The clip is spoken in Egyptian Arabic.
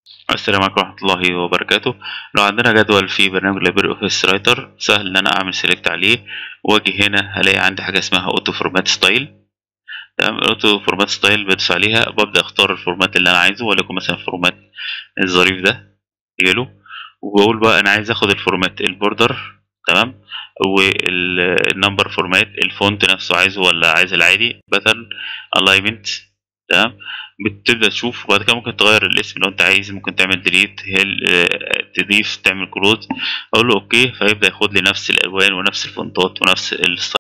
السلام عليكم ورحمة الله وبركاته لو عندنا جدول في برنامج ليبر اوفيس رايتر سهل ان انا اعمل سيلكت عليه واجي هنا هلاقي عندي حاجة اسمها اوتو فورمات ستايل تمام الاوتو فورمات ستايل بدوس عليها ببدأ اختار الفورمات اللي انا عايزه وليكن مثلا الفورمات الظريف ده له وبقول بقى انا عايز اخد الفورمات البوردر تمام والنمبر فورمات الفونت نفسه عايزه ولا عايز العادي باترن الاينمنت تمام بتبدا تشوف وبعد كده ممكن تغير الاسم لو انت عايز ممكن تعمل ديليت هيل تضيف تعمل كلوز اقول له اوكي فيبدا ياخد لي نفس الالوان ونفس الفونتات ونفس الستايل